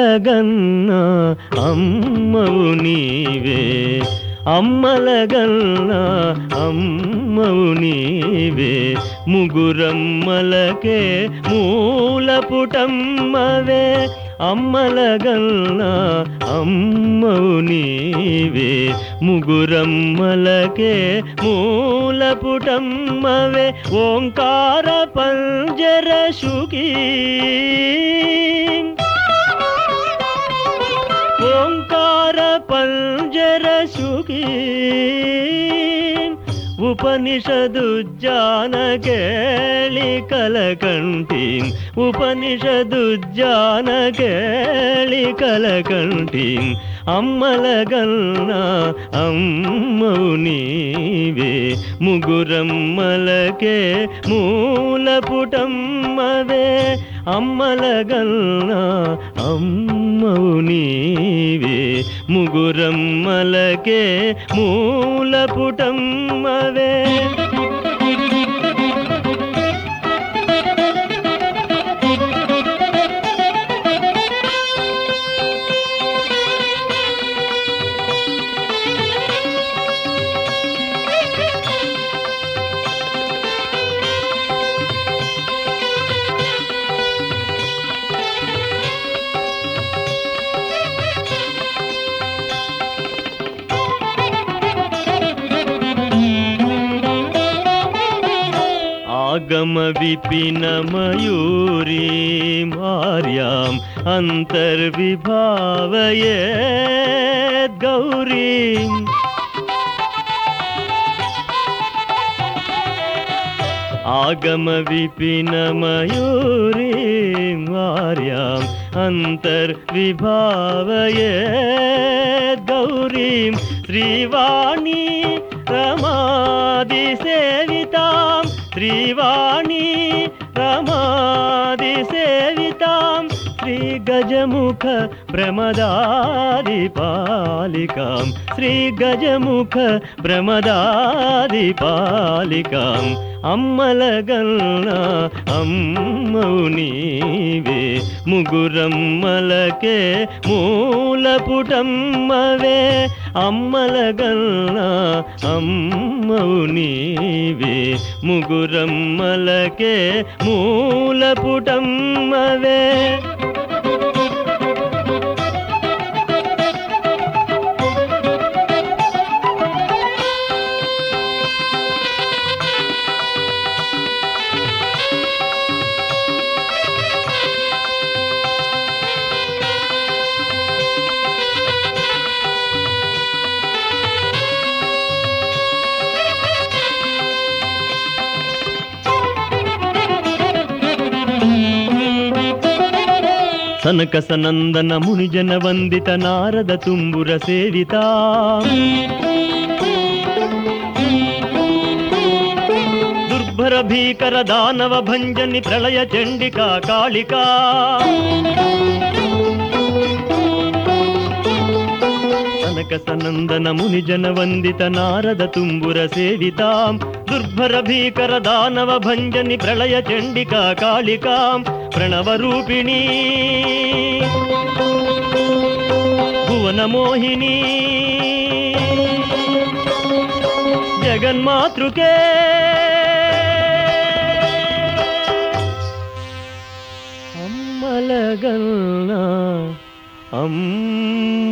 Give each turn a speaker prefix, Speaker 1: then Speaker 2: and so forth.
Speaker 1: అమ్మలగన్న అమ్మవు నీవే అమ్మలగన్న అమ్మవు నీవే ముగురమ్మలకే మూలపుటమ్మవే అమ్మలగన్న అమ్మవు నీవే ముగురమ్మలకే మూలపుటమ్మవే ఓంకార పంజర శుకీ ఓంకార పంజర శుకీ ఉపనిషదు జానకేళి కలకంఠి ఉపనిషదు జానకేళి కలకంఠి అమ్మలగన్న అమ్మవు నీవే ముగురమ్మలకే మూలపుటమ్మవే అమ్మలగన్న అమ్మవు నీవే ముగురమ్మలకే మూలపుటమ్మవే ఆగమ విపిన మయూరీ మార్యాం అంతర్విభావయే గౌరీ ఆగమ విపిన మయూరీ మార్యాం అంతర్విభావయే గౌరీం శ్రీవాణి రమాది సేవితాం శ్రీవాణి రమాది సేవితాం శ్రీ గజముఖ ప్రమదాది పాలికాం శ్రీ గజముఖ ప్రమదాది పాలికాం అమ్మలగన్న అమ్మవు నీవే ముగురమ్మలకే మూలపుటమ్మవే అమ్మలగన్న అమ్మవు నీవే ముగురమ్మలకే మూలపుటమ్మవే సనక సనందన మునిజన వందిత నారద తుంబుర సేవిత దుర్భర భీకర దానవ భంజని ప్రళయ చండికా కాళికా సనక సనందన మునిజన వందిత నారద తుంబుర సేవితాం దుర్భర భీకర దానవ భంజని ప్రళయ చండికా కాళికాం ప్రణవ రూపిణీ భువన మోహిని జగన్మాతృకే అమ్మలగన్న అమ్మ